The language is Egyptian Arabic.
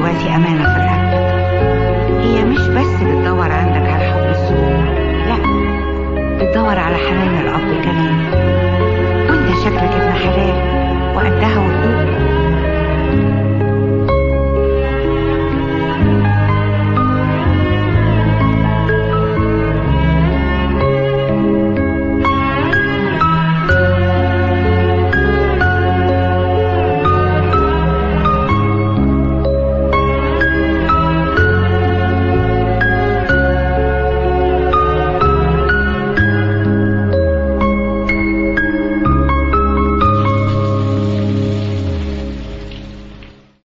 دلوقتي أمانة في رقبتك هي مش بس بتدور عندك على حب الزوج لا بتدور على حنان الأب كمان وانت شكلك ابن حلال وقدها